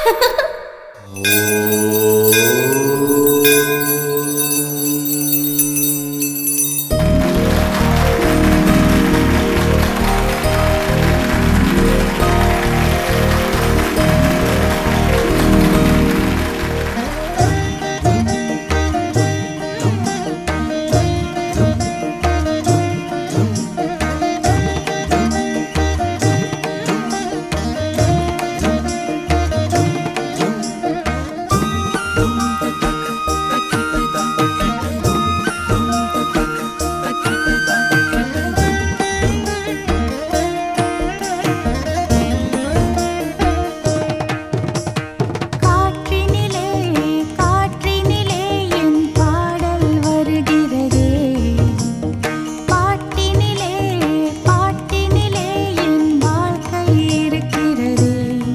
காற்றினிலே காற்றினிலே என் பாடல் வருகிறதே பாட்டினிலே பாட்டினிலே என் வாழ்க்கை இருக்கிறதே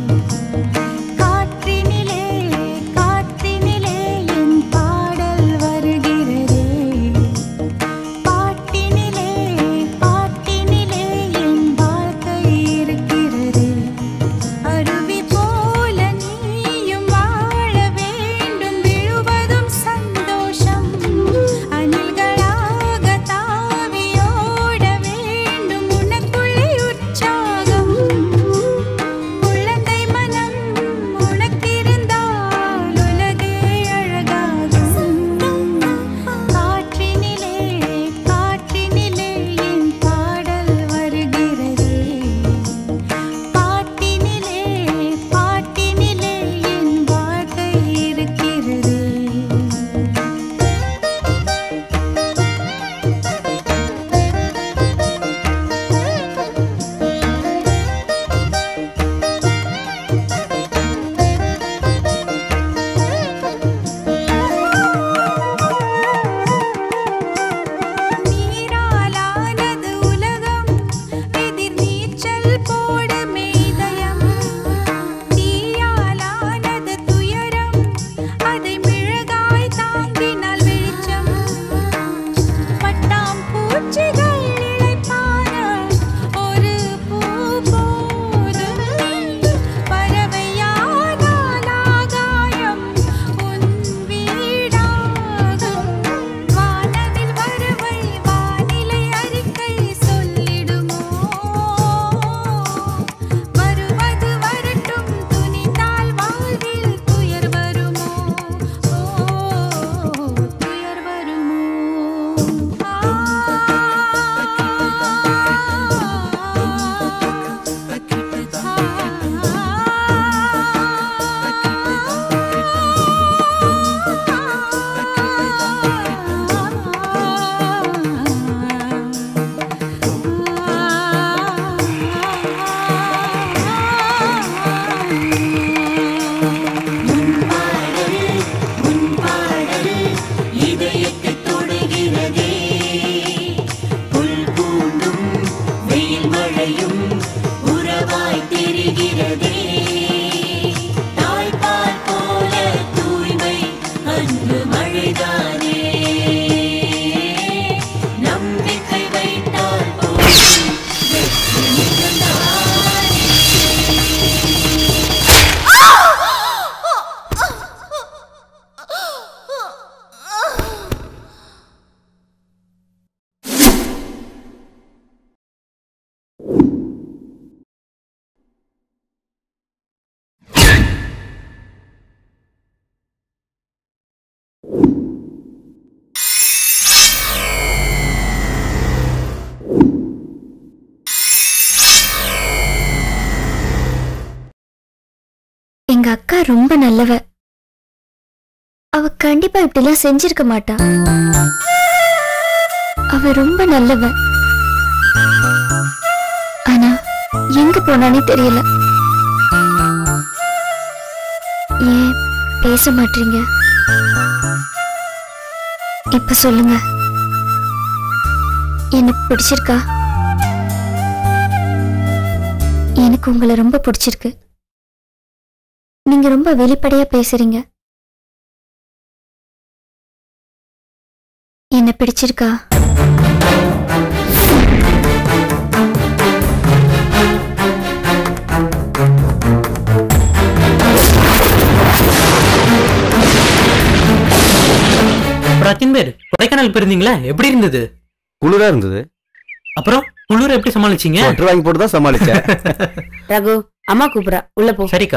காற்றினிலே காற்றினிலே என் பாடல் வருகிறதே பாட்டினிலே பாட்டினிலே என் வாழ்க்கை இருக்கிறதே அருவி போல நீயும் வாழ வேண்டும் விழுவதும் சந்தோஷம் அணில்களாக தாவியோட வேண்டும் உனக்குள்ளே உற்சாகம் குழந்தை மனம் உனக்கிருந்தால் உலகே அழகாகும் காற்றினிலே காற்றினிலே என் பாடல் வருகிறதே பாட்டினிலே பாட்டினிலே என் வாழ்க்கை இருக்கிறதே நீராலானது உலகம் எதிர் நீச்சல் போடுமே இதயம் தீயாலானது துயரம் அதை மிளகாய் தாங்கினால் வெளிச்சம் பட்டாம் பூச்சிகள் இளைப்பாற ஒரு பூ போதும் பறவையானால் ஆகாயம் உன் வீடாகும் வானவில் வரவை வானிலை அறிக்கை சொல்லிடுமோ வருவது வரட்டும் துணிந்தால் வாழ்வில் துயர் வருமோ ஓ துயர் வருமோ எங்க அக்கா ரொம்ப நல்லவ அவ கண்டிப்பா இப்படிலாம் செஞ்சிருக்க மாட்டா அவ ரொம்ப நல்லவ ஆனா எங்க போனானே தெரியல ஏன் பேச மாட்டீங்க இப்ப சொல்லுங்க எனக்கு பிடிச்சிருக்கா எனக்கு உங்களை ரொம்ப பிடிச்சிருக்கு நீங்க ரொம்ப வெளிப்படையா பேசுறீங்க என்ன பிடிச்சிருக்கா அத்தின் பேர் கொடைக்கானல் போயிருந்தீங்களா எப்படி இருந்தது குளிரா இருந்தது அப்புறம் குளிர் எப்படி சமாளிச்சீங்க ஸ்வெட்டர் வாங்கி போட்டு தான் சமாளிச்சேன் ரகு அம்மா கூப்பிடுறா உள்ள போ சரிக்கா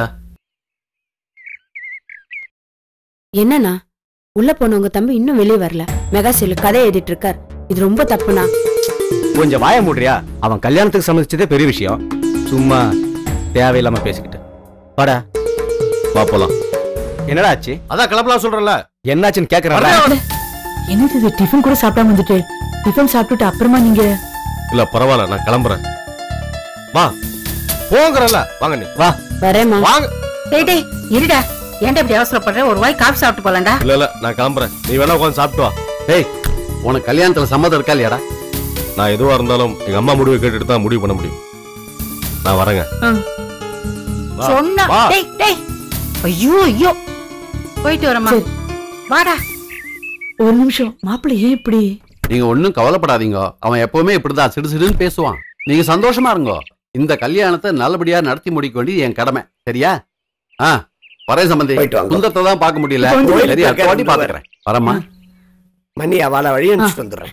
என்னண்ணா உள்ள போன உங்க தம்பி இன்னும் வெளியே வரல மெகா செல்லு கதை எழுதிட்டு இருக்கார் இது ரொம்ப தப்புண்ணா கொஞ்சம் வாய மூடுறியா அவன் கல்யாணத்துக்கு சம்மதிச்சதே பெரிய விஷயம் சும்மா தேவையில்லாம பேசிக்கிட்டு வாடா வா போலாம் என்னடா ஆச்சு அதான் கிளம்பலாம் சொல்றல என்னாச்சுன்னு கேக்குறாடா என்னது இது டிஃபன் கூட சாப்பிடாம வந்துட்டு டிஃபன் சாப்பிட்டுட்டு அப்புறமா நீங்க இல்ல பரவாயில்ல நான் கிளம்புறேன் வா போங்கறல வாங்க நீ வா வரேம்மா வாங்க டேய் டேய் இருடா ஏன்டா இப்படி அவசரப்படுற ஒரு வாய் காஃபி சாப்பிட்டு போலாம்டா இல்ல இல்ல நான் கிளம்புறேன் நீ வேணா உட்காந்து சாப்பிட்டு வா ஏய் உனக்கு கல்யாணத்துல சம்மதம் இருக்கா இல்லையாடா நான் எதுவா இருந்தாலும் எங்க அம்மா முடிவை கேட்டுட்டு தான் முடிவு பண்ண முடியும் நான் வரேங்க வா, சொன்னா வா. டேய் டேய் ஐயோ ஐயோ போயிட்டு வரமா சரி. வாடா ஒரு நிமிஷம் மாப்பிள்ளை ஏன் இப்படி நீங்க ஒண்ணும் கவலைப்படாதீங்க அவன் எப்பவுமே இப்படிதான் சிடு சிடுன்னு பேசுவான் நீங்க சந்தோஷமா இருங்கோ இந்த கல்யாணத்தை நல்லபடியா நடத்தி முடிக்க வேண்டியது என் கடமை சரியா ஆ வரேன் சம்பந்தி போயிட்டு வாங்க. குந்தத்தை தான் பார்க்க முடியல இப்போ வந்து சரி அடுத்த வாட்டி பாத்துக்கிறேன் வரமா மணி அவளை வழி அனுப்பிச்சுட்டு வந்துடுறேன்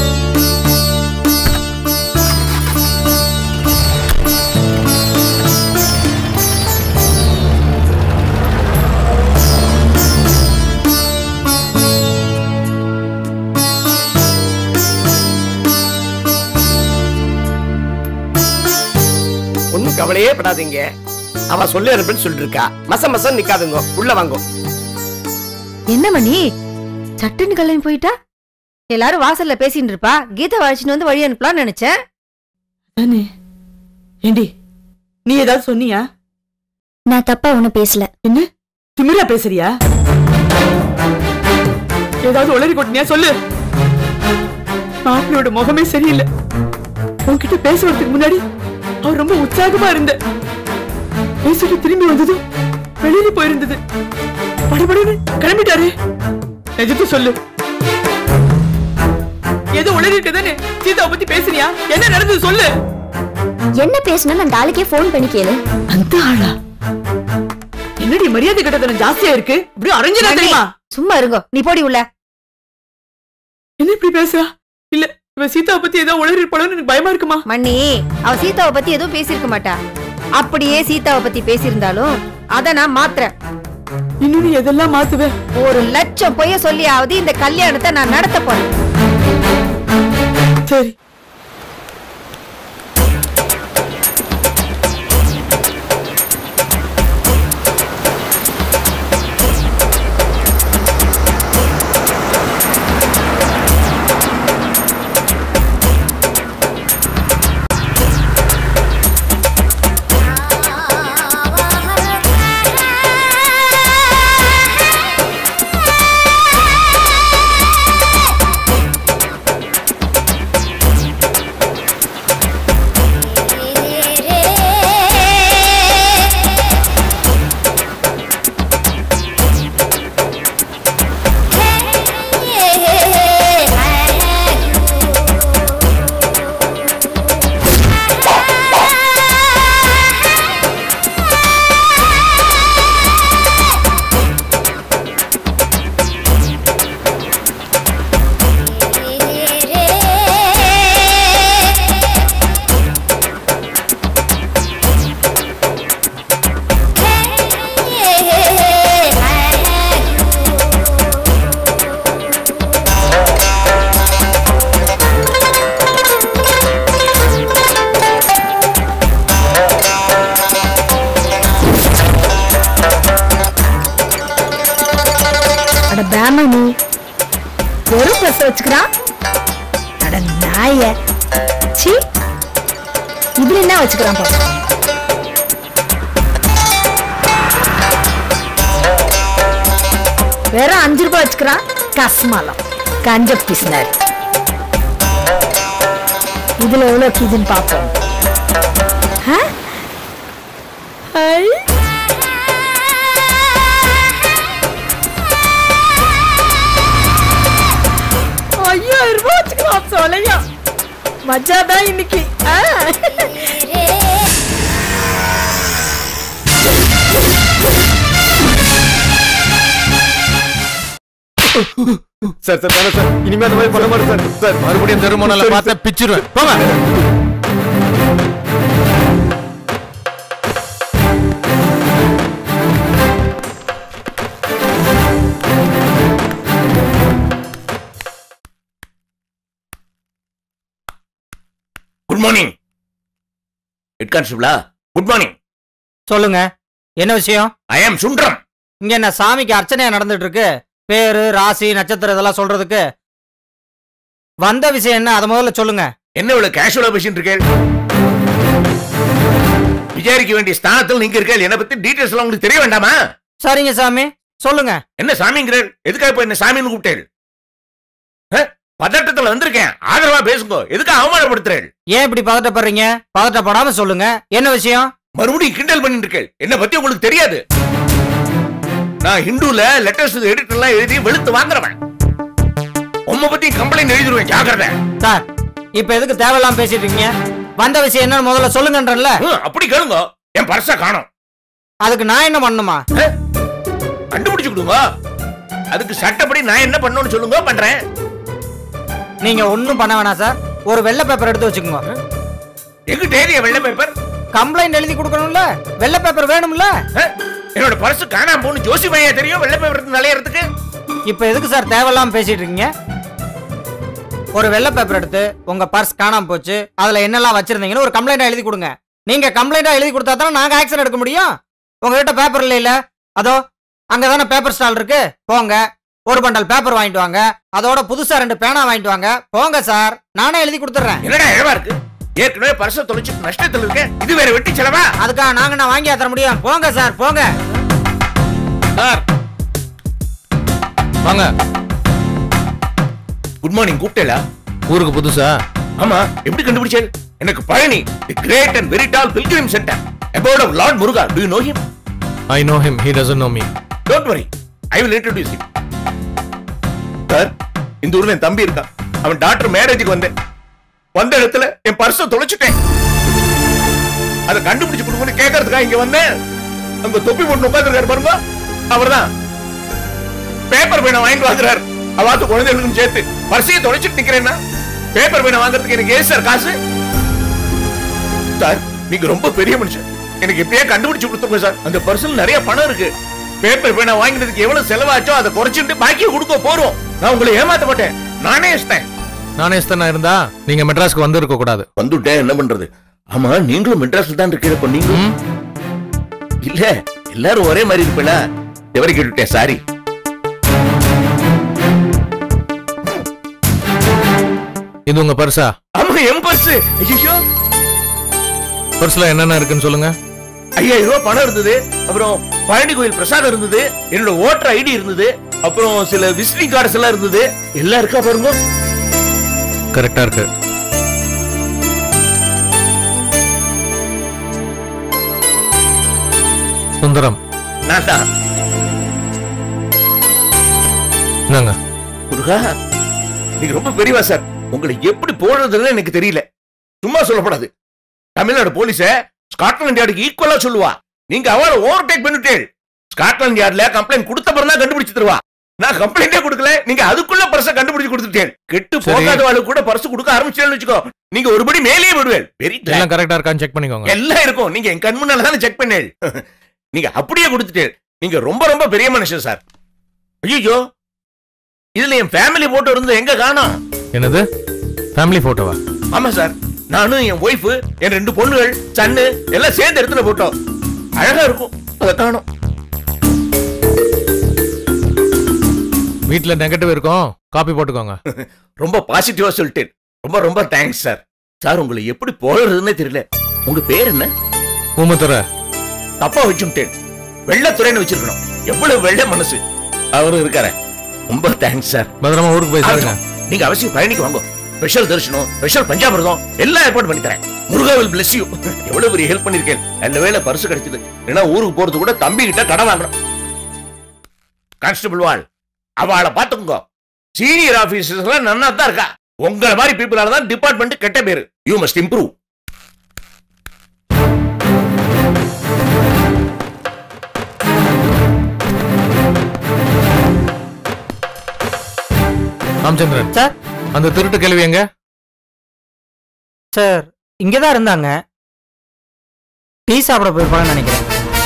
ஒண்ணும் கவலையே படாதீங்க அவ சொல்லி அனுப்புன்னு சொல்லிட்டு இருக்கா மச மசம் நிக்காதுங்க உள்ள வாங்க என்ன மணி சட்டுன்னு கிளம்பி போயிட்டா எல்லாரும் வாசல்ல பேசிட்டு இருப்பா கீதா வழிச்சுன்னு வந்து வழி அனுப்பலாம்னு நினைச்சேன் தானே ஏண்டி நீ ஏதாவது சொன்னியா நான் தப்பா ஒன்னும் பேசல என்ன திமிரா பேசுறியா ஏதாவது உளறி கொட்டினியா சொல்லு மாப்பிளையோட முகமே சரியில்லை உன்கிட்ட பேசுறதுக்கு முன்னாடி அவர் ரொம்ப உற்சாகமா இருந்த பேசிட்டு திரும்பி வந்ததும் வெளியில போயிருந்தது படபடன்னு கிளம்பிட்டாரு நிஜத்தை சொல்லு ஏதோ உளறி இருக்கதானே சீதாவை பத்தி பேசுறியா என்ன நடந்தது சொல்லு என்ன பேசணும்னு அந்த ஆளுக்கே ஃபோன் பண்ணி கேளு அந்த ஆளா என்னடி மரியாதை கட்டத்தனம் ஜாஸ்தியா இருக்கு இப்படி அரைஞ்சனா தெரியுமா சும்மா இருங்கோ நீ போடி உள்ள என்ன இப்படி பேசுறா இல்ல இவ சீதாவை பத்தி ஏதோ உளறி இருப்பாளோன்னு எனக்கு பயமா இருக்குமா மண்ணி அவ சீதாவை பத்தி எதுவும் பேசியிருக்க மாட்டா அப்படியே சீதாவை பத்தி பேசியிருந்தாலும் அத நான் மாத்துறேன் இன்னும் நீ எதெல்லாம் மாத்துவ ஒரு லட்சம் பொய்ய சொல்லியாவது இந்த கல்யாணத்தை நான் நடத்த போறேன் சரி அட பேம நீ ஒரு ட்ரெஸ் வச்சுக்கிறான் அட நாய சி இதுல என்ன வச்சுக்கிறான் பாப்பா வெறும் அஞ்சு ரூபாய் வச்சுக்கிறான் கஸ்மாலம் கஞ்ச பிசினார் இதுல எவ்வளவு கீதுன்னு பாப்போம் ஆ? ஐ ஐயாயிரம் ரூபாய் வச்சுக்கலாம் சொல்லையா மஜாதான் இன்னைக்கு ஆ? சார் சார் வேணாம் சார் இனிமே அந்த மாதிரி பண்ண மாட்டேன் சார் சார் மறுபடியும் தெருமணல பார்த்தா பிச்சிருவேன் போங்க குட் மார்னிங் ஹெட் கான்ஸ்டபிளா குட் மார்னிங் சொல்லுங்க என்ன விஷயம் ஐ ஆம் சுன்றம் இங்க என்ன சாமிக்கு அர்ச்சனையா நடந்துட்டு இருக்கு பேரு ராசி நட்சத்திரம் இதெல்லாம் சொல்றதுக்கு வந்த விஷயம் என்ன அதை முதல்ல சொல்லுங்க என்ன இவ்வளவு கேஷுவலா பேசிட்டு இருக்கேன் விசாரிக்க வேண்டிய ஸ்தானத்தில் நீங்க இருக்கேன் என்ன பத்தி டீடைல்ஸ் எல்லாம் உங்களுக்கு தெரிய வேண்டாமா சரிங்க சாமி சொல்லுங்க என்ன சாமிங்கிறேன் எதுக்காக இப்ப என்ன சாமின்னு கூப்பிட்டேன் அஹ், பதட்டத்துல வந்திருக்கேன் ஆதரவா பேசுங்க எதுக்கு அவமானப்படுத்துறேன் ஏன் இப்படி பதட்டப்படுறீங்க பதட்டப்படாம சொல்லுங்க என்ன விஷயம் மறுபடியும் கிண்டல் பண்ணிட்டு இருக்கேன் என்ன பத்தி உங்களுக்கு தெரியாது நான் ஹிந்துல லெட்டர்ஸ் எடிட் எல்லாம் எழுதி வெளுத்து வாங்குறவன் உம்மை பத்தி கம்ப்ளைண்ட் எழுதிருவேன் ஜாக்கிரதை சார் இப்ப எதுக்கு தேவையில்லாம பேசிட்டு இருக்கீங்க வந்த விஷயம் என்னன்னு முதல்ல சொல்லுங்கன்றல ஹம், அப்படி கேளுங்க என் பர்ஸ காணோம் அதுக்கு நான் என்ன பண்ணுமா கண்டுபிடிச்சு கொடுங்க அதுக்கு சட்டப்படி நான் என்ன பண்ணணும்னு சொல்லுங்க பண்றேன் நீங்க ஒண்ணும் பண்ண வேணாம் சார் ஒரு வெள்ளை பேப்பர் எடுத்து வச்சுக்கோங்க எங்க டேரிய வெள்ளை பேப்பர் கம்ப்ளைண்ட் எழுதி கொடுக்கணும்ல வெள்ளை பேப்பர் வேணும்ல என்னோட பர்ஸ் காணாம போன்னு ஜோசி பையா தெரியும் வெள்ளை பேப்பர் நிலையறதுக்கு இப்ப எதுக்கு சார் தேவையில்லாம பேசிட்டு இருக்கீங்க ஒரு வெள்ளை பேப்பர் எடுத்து உங்க பர்ஸ் காணாம போச்சு அதுல என்னெல்லாம் வச்சிருந்தீங்கன்னு ஒரு கம்ப்ளைண்டா எழுதி கொடுங்க நீங்க கம்ப்ளைண்டா எழுதி கொடுத்தா தானே நாங்க ஆக்ஷன் எடுக்க முடியும் உங்ககிட்ட பேப்பர் இல்ல இல்ல அதோ அங்கதானே பேப்பர் ஸ்டால் இருக்கு போங்க ஒரு பண்டல் பேப்பர் வாங்கிட்டு வாங்க அதோட புதுசா ரெண்டு பேனா வாங்கிட்டு வாங்க போங்க சார் நானே எழுதி கொடுத்துறேன் என்னடா இழவா இருக்கு ஏற்கனவே பர்ஸ தொலைச்சு நஷ்டத்துல இருக்கேன் இது வேற வெட்டி செலவா அதுக்காக நாங்க நான் வாங்கி தர முடியும் போங்க சார் போங்க சார் வாங்க குட் மார்னிங் கூப்பிட்டேலா ஊருக்கு புதுசா ஆமா எப்படி கண்டுபிடிச்சேன் எனக்கு Palani the great and very tall pilgrim centre about of lord Muruga do you know him I know him he doesn't know me don't worry I will introduce him sir இந்த ஊர்ல என் தம்பி இருக்கான் அவன் டாக்டர் மேரேஜுக்கு வந்தேன் வந்த இடத்துல என் பர்ஸ தொலைச்சிட்டேன் அதை கண்டுபிடிச்சு கொடுங்கன்னு கேட்கறதுக்காக இங்க வந்தேன் அங்க தொப்பி போட்டு உட்காந்துருக்காரு பாருங்க அவர்தான் பேப்பர் பேனை வாங்கிட்டு வாங்குறாரு அவாத்து குழந்தைகளுக்கும் சேர்த்து பர்சையை தொலைச்சிட்டு நிக்கிறேன்னா பேப்பர் பேனை வாங்குறதுக்கு எனக்கு ஏன் சார் காசு சார் நீங்க ரொம்ப பெரிய மனுஷன் எனக்கு எப்படியே கண்டுபிடிச்சு கொடுத்துருங்க சார் அந்த பர்சல் நிறைய பணம் இருக்கு பேப்பர் பேனை வாங்கினதுக்கு எவ்வளவு செலவாச்சோ அதை குறைச்சிட்டு பாக்கியை கொடுக்க போறோம் நான் உங்களை ஏமாத்த மாட்டேன் நானே இஷ்டேன் நானே இஸ்தனா இருந்தா நீங்க மெட்ராஸ்க்கு வந்திருக்க கூடாது வந்துட்டேன் என்ன பண்றது ஆமா நீங்களும் மெட்ராஸ்ல தான் இருக்கீங்க நீங்க இல்ல எல்லாரும் ஒரே மாதிரி இருப்பேனா எவரை கேட்டுட்டேன் சாரி இது உங்க பர்ஸா ஆமா என் பர்ஸ் ஐயோ பர்ஸ்ல என்னென்ன இருக்குன்னு சொல்லுங்க ஐயாயிரம் ரூபாய் பணம் இருந்தது அப்புறம் பழனி கோயில் பிரசாதம் இருந்தது என்னோட ஓட்டர் ஐடி இருந்தது அப்புறம் சில விசிட்டிங் கார்ட்ஸ் எல்லாம் இருந்தது எல்லாம் இருக்கா பாருங்க கரெக்டா இருக்கு சுந்தரம் நான் தான் என்னங்க முருகா நீங்க ரொம்ப பெரியவா சார் உங்களை எப்படி போடுறதுன்னு எனக்கு தெரியல சும்மா சொல்லப்படாது தமிழ்நாடு போலீஸ ஸ்காட்லாந்து யார்டுக்கு ஈக்குவலா சொல்லுவா நீங்க அவளை ஓவர்டேக் பண்ணிட்டேன் ஸ்காட்லாந்து யார்ட்ல கம்ப்ளைண்ட் கொடுத்த பிறகு தான் கண்டுபிடிச்சு தருவா நான் கம்ப்ளைண்டே கொடுக்கல நீங்க அதுக்குள்ள பர்ஸ கண்டுபிடிச்சு கொடுத்துட்டேன் கெட்டு சரி. போகாத ஆளுக்கு கூட பர்ஸ் கொடுக்க ஆரம்பிச்சேன்னு வச்சுக்கோ நீங்க ஒருபடி மேலேயே விடுவேன் வெரி எல்லாம் கரெக்டா இருக்கான்னு செக் பண்ணிக்கோங்க எல்லாம் இருக்கும் நீங்க என் கண் முன்னால தானே செக் பண்ணேன் நீங்க அப்படியே கொடுத்துட்டேன் நீங்க ரொம்ப ரொம்ப பெரிய மனுஷன் சார் ஐயோ இதுல என் ஃபேமிலி போட்டோ இருந்து எங்க காணோம் என்னது ஃபேமிலி போட்டோவா ஆமா சார் நானும் என் ஒய்ஃப் என் ரெண்டு பொண்ணுகள் சன்னு எல்லாம் சேர்ந்து இடத்துல போட்டோம் அழகா இருக்கும் அதை காணோம் வீட்ல நெகட்டிவ் இருக்கும் காப்பி போட்டுக்கோங்க ரொம்ப பாசிட்டிவா சொல்லிட்டேன் ரொம்ப ரொம்ப தேங்க்ஸ் சார் சார் உங்களை எப்படி போடுறதுன்னே தெரியல உங்க பேர் என்ன ஊமத்துறை தப்பா வச்சுட்டேன் வெள்ளத்துறைன்னு வச்சிருக்கணும் எவ்வளவு வெள்ள மனசு அவரும் இருக்காரு ரொம்ப தேங்க்ஸ் சார் பத்திரமா ஊருக்கு போய் சேருங்க நீங்க அவசியம் பயணிக்கு வாங்க ஸ்பெஷல் தரிசனம் ஸ்பெஷல் பஞ்சாமிரதம் எல்லாம் ஏற்பாடு பண்ணி தரேன் முருகா வில் பிளஸ் யூ எவ்வளவு பெரிய ஹெல்ப் பண்ணிருக்கேன் நல்ல வேளை பரிசு கிடைச்சது ஏன்னா ஊருக்கு போறது கூட தம்பி கிட்ட கடன் வாங்கணும் கான்ஸ்டபிள் வால் அவளை பாத்துக்கோங்க சீனியர் ஆபீசர்ஸ் எல்லாம் நன்னா தான் இருக்கா உங்களை மாதிரி பீப்புளால தான் டிபார்ட்மெண்ட் கெட்ட பேரு you must improve Ramachandran sir அந்த திருட்டு கேள்வி எங்க சார் இங்கே தான் இருந்தாங்க டீ சாப்பிட போயிருப்பாங்கன்னு நினைக்கிறேன்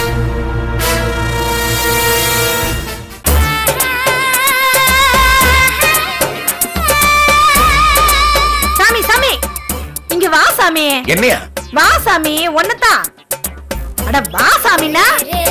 சாமி சாமி இங்க வா சாமி என்னையா வா சாமி ஒன்னதான் அட வா சாமினா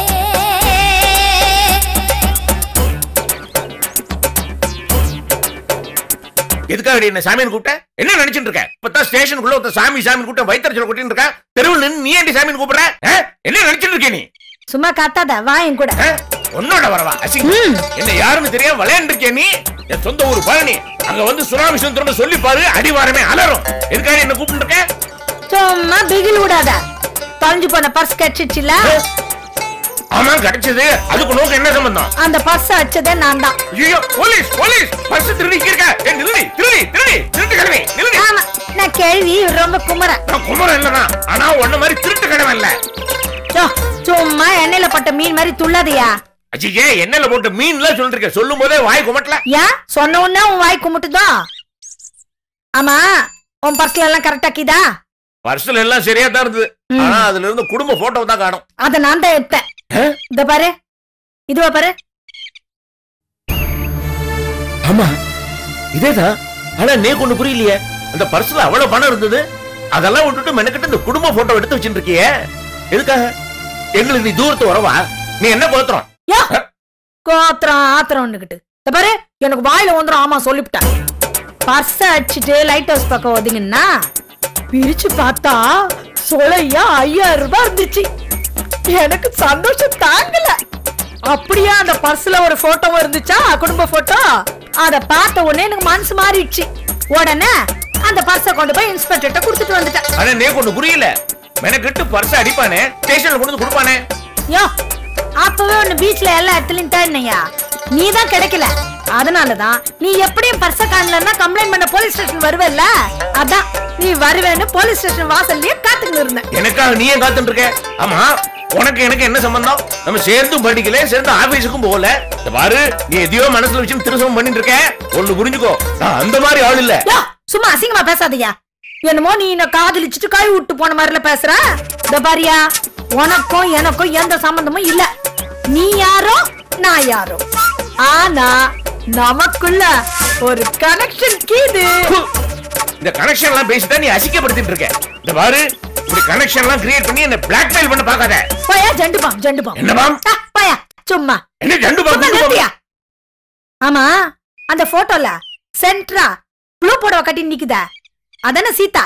எதுக்காக நீ என்ன சாமின்னு கூப்பிட்ட என்ன நினைச்சிட்டு இருக்க இப்பதான் ஸ்டேஷனுக்குள்ள ஒருத்தன் சாமி சாமி கூட்டம் வைத்தறிச்சல் கூட்டிட்டு இருக்கா தெருவில் நின்று நீ ஏன்டி சாமின்னு கூப்பிடுற ஆ? என்ன நினைச்சிட்டு இருக்க நீ சும்மா காத்தாத வா என் கூட ஆ? உன்னோட வரவா அசிங்க என்ன யாருன்னு தெரியாம விளையாண்டு இருக்கிய நீ என் சொந்த ஊர் பழனி அங்க வந்து சுனாமி சுந்தரம் சொல்லி பாரு அடிவாரமே அலறும் எதுக்காக என்ன கூப்பிட்டு இருக்க சும்மா பிகில் விடாத தொலைஞ்சு போன பர்ஸ் கிடைச்சிச்சுல ஆமா கிடைச்சது அதுக்கு நோக்கம் என்ன சம்பந்தம் அந்த பர்ஸ் அடிச்சதே நான் தான் ஐயோ போலீஸ் போலீஸ் பஸ் திருடி இருக்க ஏய் நில்லு திருடி திருடி திருட்டு கிழமை நில்லு ஆமா நான் கேள்வி இவர் ரொம்ப குமரன் நான் குமரன் இல்லனா ஆனா உன்ன மாதிரி திருட்டு கிழமை இல்ல சோ, சும்மா எண்ணெயில பட்ட மீன் மாதிரி துள்ளாதயா அஜியே எண்ணெயில போட்டு மீன்லாம் சொல்லிட்டு இருக்க சொல்லும் போதே வாய் குமட்டல ஏன் சொன்ன உடனே உன் வாய் கும்பிட்டுதோ ஆமா உன் பர்ஸ்ல எல்லாம் கரெக்டா கீதா பர்சல் எல்லாம் சரியா தான் இருந்தது ஆனா அதுல இருந்து குடும்ப போட்டோ தான் காணும் அத நான் தான் எடுத்தேன் இந்த பாரு இதுவா பாரு ஆமா இதேதான் ஆனா நீ கொண்டு புரியலையே அந்த பர்ஸ்ல அவ்வளவு பணம் இருந்தது அதெல்லாம் விட்டுட்டு மெனக்கிட்டு இந்த குடும்ப போட்டோ எடுத்து வச்சுட்டு இருக்கியே எதுக்காக எங்களுக்கு நீ தூரத்து வரவா நீ என்ன கோத்திரம் யோ கோத்திரம் ஆத்திரம்னுகிட்டு இந்த பாரு எனக்கு வாயில வந்துரும் ஆமா சொல்லிவிட்டேன் பர்ஸ் அடிச்சிட்டு லைட் ஹவுஸ் பக்கம் ஒதுங்கன்னா பிரிச்சு பார்த்தா சொலையா ஐயாயிரம் ரூபாய் இருந்துச்சு எனக்கு சந்தோஷம் தாங்கல அப்படியே அந்த பர்ஸ்ல ஒரு போட்டோ இருந்துச்சா குடும்ப போட்டோ அத பார்த்த உடனே எனக்கு மனசு மாறிடுச்சு உடனே அந்த பர்ஸை கொண்டு போய் இன்ஸ்பெக்டர்கிட்ட கொடுத்துட்டு வந்துட்டேன் ஆனா நீ கொண்டு புரியல மெனக்கிட்டு பர்ஸ் அடிப்பானே ஸ்டேஷன்ல கொண்டு வந்து கொடுப்பானே யோ அப்பவே ஒண்ணு பீச்ல எல்லா இடத்துலயும் தேடினையா நீ தான் கிடைக்கல அதனாலதான் நீ எப்படியும் பர்ச காணலன்னா கம்ப்ளைண்ட் பண்ண போலீஸ் ஸ்டேஷன் வருவல்ல அதான் நீ வருவேன்னு போலீஸ் ஸ்டேஷன் வாசல்லயே காத்துக்கிட்டு இருந்தேன் எனக்காக நீ ஏன் காத்துட்டு இருக்க ஆமா உனக்கு எனக்கு என்ன சம்பந்தம் நம்ம சேர்ந்தும் படிக்கல சேர்ந்து ஆபீஸுக்கும் போகல இந்த பாரு நீ எதையோ மனசுல வச்சு திருசம் பண்ணிட்டு இருக்க ஒண்ணு புரிஞ்சுக்கோ நான் அந்த மாதிரி ஆள் இல்ல யோ சும்மா அசிங்கமா பேசாதயா என்னமோ நீ என்ன காதலிச்சுட்டு கை விட்டு போன மாதிரில பேசுற இந்த பாரியா உனக்கும் எனக்கும் எந்த சம்பந்தமும் இல்ல நீ யாரோ நான் யாரோ ஆனா நமக்குள்ள ஒரு கனெக்ஷன் கீது இந்த கனெக்ஷன் எல்லாம் பேசிதான் நீ அசிக்கப்படுத்திட்டு இருக்க இந்த பாரு இப்படி கனெக்ஷன் எல்லாம் கிரியேட் பண்ணி என்ன பிளாக்மெயில் பண்ண பாக்காத போயா ஜண்டுபாம் ஜண்டுபாம் என்ன பாம் ஆ, போயா சும்மா என்ன ஜண்டு பாம் சும்மா நிறுத்தியா? ஆமா அந்த போட்டோல சென்ட்ரா ப்ளூ புடவை கட்டி நிக்குதா அதானே சீதா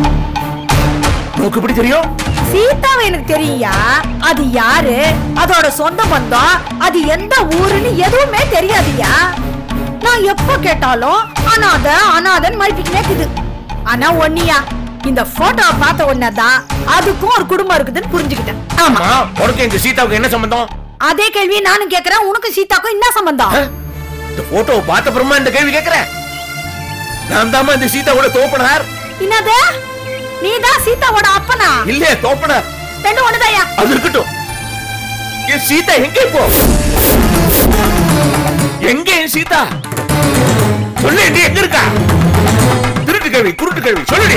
உனக்கு எப்படி தெரியும் சீதாவை எனக்கு தெரியா அது யாரு அதோட சொந்த பந்தம் அது எந்த ஊருன்னு எதுவுமே தெரியாதுயா நான் எப்ப கேட்டாலும் அனாத அனாதன் மறுப்பிக்கினே இருக்குது ஆனா ஒன்னியா இந்த போட்டோவை பார்த்த உடனேதான் அதுக்கும் ஒரு குடும்பம் இருக்குதுன்னு புரிஞ்சுக்கிட்டேன் ஆமா ஆமா உனக்கு எங்க சீதாவுக்கு என்ன சம்பந்தம் அதே கேள்வியை நானும் கேக்குறேன் உனக்கு சீதாக்கும் என்ன சம்பந்தம் இந்த போட்டோவை பார்த்த அப்புறமா இந்த கேள்வி கேக்குற நான் தாமா இந்த சீதாவோட தோப்பனார் என்னது நீதான் சீதாவோட அப்பனா இல்லையே தோப்பனார் ரெண்டு ஒண்ணுதாயா அது இருக்கட்டும் என் சீதா எங்க இப்போ எங்க என் சீதா சொல்லு நீ எங்க இருக்கா திருட்டு கேள்வி குருட்டு கேள்வி சொல்லுடி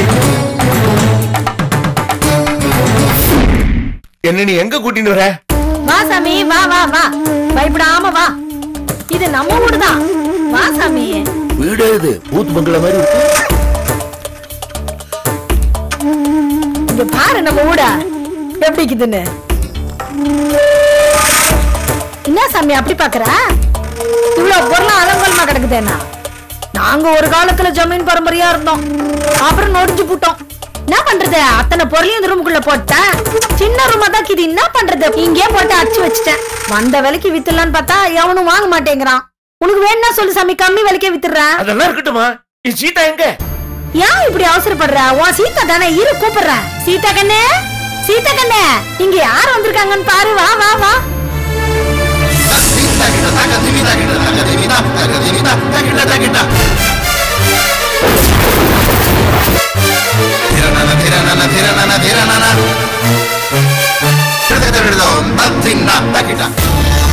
என்ன நீ எங்க கூட்டிட்டு வர வா சாமி வா வா வா பயப்படாம வா இது நம்ம ஊடுதான் வா சாமி வீடு இது பூத் பங்களா மாதிரி இருக்கு இங்க பாரு நம்ம ஊட எப்படி இருக்குதுன்னு என்ன சாமி அப்படி பாக்குற இவ்வளவு பொருளும் அலங்கோலமா கிடக்குதேனா நாங்க ஒரு காலத்துல ஜமீன் பரம்பரையா இருந்தோம் அப்புறம் நொடிஞ்சு போட்டோம் என்ன பண்றது அத்தனை பொருளையும் இந்த ரூமுக்குள்ள போட்டேன் சின்ன ரூமா தான் இது என்ன பண்றது இங்கே போட்டு அடிச்சு வச்சுட்டேன் வந்த விலைக்கு வித்துலான்னு பார்த்தா எவனும் வாங்க மாட்டேங்கிறான் உனக்கு வேணும்னா சொல்லு சாமி கம்மி விலைக்கே வித்துடுறேன் அதெல்லாம் இருக்கட்டுமா என் சீதா எங்க ஏன் இப்படி அவசரப்படுற உன் சீதா தானே இரு கூப்பிடுறேன் சீதா கண்ணே சீதா கண்ணே இங்க யார் வந்திருக்காங்கன்னு பாரு வா வா வா ಧಿರನನ ಧಿರನನ